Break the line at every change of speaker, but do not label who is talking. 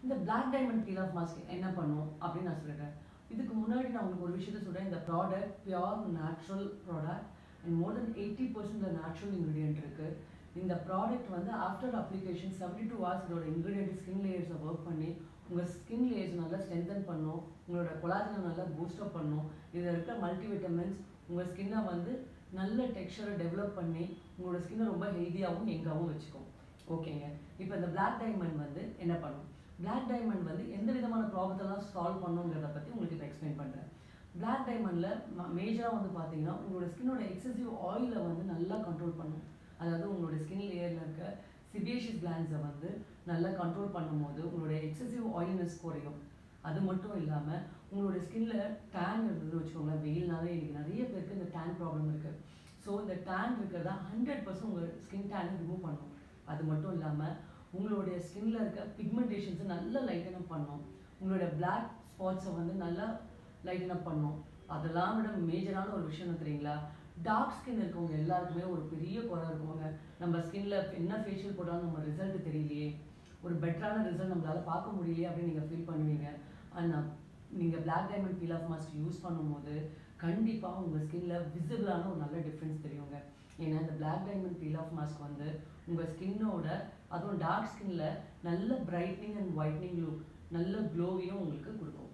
இந்த black diamond peel off mask என்ன பண்ணும் அப்படின்னு நான் சொல்லிடுறேன் இதுக்கு முன்னாடி நான் உங்களுக்கு ஒரு விஷயத்த சொல்கிறேன் இந்த product pure natural product and more than eighty percent natural ingredient இருக்குது இந்த ப்ராடக்ட் வந்து after application seventy two hours இதோட இன்க்ரீடியன்ட் ஸ்கின் லேயர்ஸை ஒர்க் பண்ணி உங்கள் ஸ்கின் லேயர்ஸ் நல்லா ஸ்ட்ரென்தன் பண்ணும் உங்களோட கொலாஜனை நல்லா பூஸ்டப் பண்ணும் இதில் இருக்க மல்டிவிட்டமின்ஸ் உங்கள் ஸ்கின்னை வந்து நல்ல டெக்ஸ்சரை டெவலப் பண்ணி உங்களோட ஸ்கின்னை ரொம்ப ஹெல்த்தியாகவும் எங்காவும் வச்சுக்கும் ஓகேங்க இப்போ இந்த பிளாக் டைமண்ட் வந்து என்ன பண்ணும் பிளாக் டைமண்ட் வந்து எந்த விதமான ப்ராப்ளத்தெல்லாம் சால்வ் பண்ணுங்கிறத பற்றி உங்களுக்கு இப்போ எக்ஸ்பிளைன் பண்ணுறேன் பிளாக் டைமண்டில் மேஜராக வந்து பார்த்தீங்கன்னா உங்களோட ஸ்கின்னோட எக்ஸசிவ் ஆயிலை வந்து நல்லா கண்ட்ரோல் பண்ணும் அதாவது உங்களோட ஸ்கின் லேயரில் இருக்க சிபியேஷியஸ் கிளான்ஸை வந்து நல்லா கண்ட்ரோல் பண்ணும்போது உங்களுடைய எக்ஸசிவ் ஆயில்னஸ் குறையும் அது மட்டும் இல்லாமல் உங்களோட ஸ்கின்ல டேன் இருந்தது வச்சுக்கோங்களேன் வெயில்னாலே இன்னைக்கு நிறைய பேருக்கு இந்த டேன் ப்ராப்ளம் இருக்குது ஸோ இந்த டேன் இருக்கிறதா ஹண்ட்ரட் பர்சன்ட் உங்கள் ஸ்கின் டேனை ரிமூவ் பண்ணும் அது மட்டும் இல்லாமல் உங்களுடைய ஸ்கின்ல இருக்க பிக்மெண்டேஷன்ஸை நல்லா லைட்டன் அப் பண்ணும் உங்களுடைய பிளாக் ஸ்பாட்ஸை வந்து நல்லா லைட்டன் அப் பண்ணும் அதெல்லாம் விட மேஜரான ஒரு விஷயம் என்ன தெரியுங்களா டார்க் ஸ்கின் இருக்கவங்க எல்லாருக்குமே ஒரு பெரிய குறை இருக்குவாங்க நம்ம ஸ்கின்ல என்ன ஃபேஷியல் போட்டாலும் நம்ம ரிசல்ட் தெரியலையே ஒரு பெட்டரான ரிசல்ட் நம்மளால பார்க்க முடியலையே அப்படின்னு நீங்கள் ஃபீல் பண்ணுவீங்க ஆனால் நீங்கள் black diamond peel off mask use பண்ணும்போது கண்டிப்பாக உங்கள் ஸ்கின்ல விசிபிளான ஒரு நல்ல டிஃப்ரென்ஸ் தெரியுங்க ஏன்னா இந்த black diamond peel off mask வந்து உங்கள் ஸ்கின்னோட அதுவும் டார்க் ஸ்கின்ல நல்ல பிரைட்னிங் அண்ட் ஒயிட்னிங் லுக் நல்ல க்ளோவையும் உங்களுக்கு கொடுக்கும்